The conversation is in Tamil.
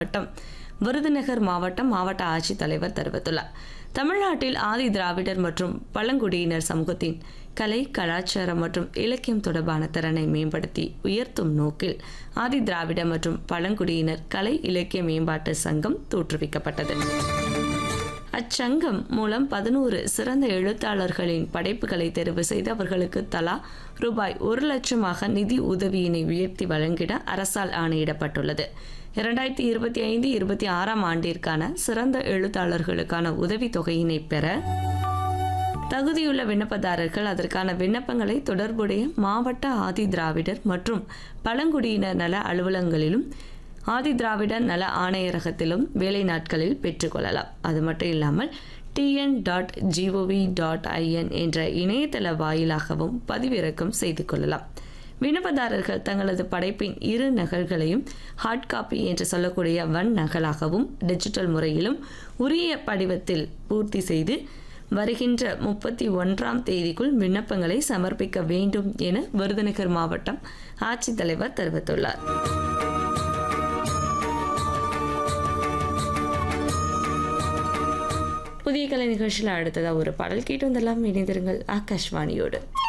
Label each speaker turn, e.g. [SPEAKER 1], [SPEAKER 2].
[SPEAKER 1] மாவட்டம் விருதுநகர் மாவட்டம் மாவட்ட ஆட்சித்தலைவர் தெரிவித்துள்ளார் தமிழ்நாட்டில் ஆதி திராவிடர் மற்றும் பழங்குடியினர் சமூகத்தின் கலை கலாச்சாரம் மற்றும் இலக்கியம் தொடர்பான திறனை மேம்படுத்தி உயர்த்தும் நோக்கில் ஆதி திராவிட மற்றும் பழங்குடியினர் கலை இலக்கிய மேம்பாட்டு சங்கம் தோற்றுவிக்கப்பட்டது அச்சங்கம் மூலம் பதினோரு சிறந்த எழுத்தாளர்களின் படைப்புகளை தெரிவு செய்து அவர்களுக்கு தலா ரூபாய் ஒரு லட்சமாக நிதி உதவியினை உயர்த்தி வழங்கிட அரசால் ஆணையிடப்பட்டுள்ளது இரண்டாயிரத்தி இருபத்தி ஐந்து இருபத்தி ஆறாம் ஆண்டிற்கான சிறந்த எழுத்தாளர்களுக்கான உதவித் தொகையினை பெற தகுதியுள்ள விண்ணப்பதாரர்கள் அதற்கான விண்ணப்பங்களை தொடர்புடைய மாவட்ட ஆதி திராவிடர் மற்றும் பழங்குடியினர் நல அலுவலகங்களிலும் ஆதி திராவிடர் நல ஆணையரகத்திலும் வேலை நாட்களில் பெற்றுக்கொள்ளலாம் அது மட்டும் இல்லாமல் TN dot GOV dot IN என்ற இணையதள வாயிலாகவும் பதிவிறக்கம் செய்து கொள்ளலாம் விண்ணப்பதாரர்கள் தங்களது படைப்பின் இரு நகல்களையும் ஹார்ட் காப்பி என்று சொல்லக்கூடிய வன் நகலாகவும் டிஜிட்டல் முறையிலும் உரிய படிவத்தில் பூர்த்தி செய்து வருகின்ற முப்பத்தி ஒன்றாம் தேதிக்குள் விண்ணப்பங்களை சமர்ப்பிக்க வேண்டும் என விருதுநகர் மாவட்டம் ஆட்சித்தலைவர் தெரிவித்துள்ளார் புதிய கலை நிகழ்ச்சியில் அடுத்ததாக ஒரு பாடல் கேட்டு வந்தெல்லாம் இணைந்திருங்கள் ஆகாஷ்வாணியோடு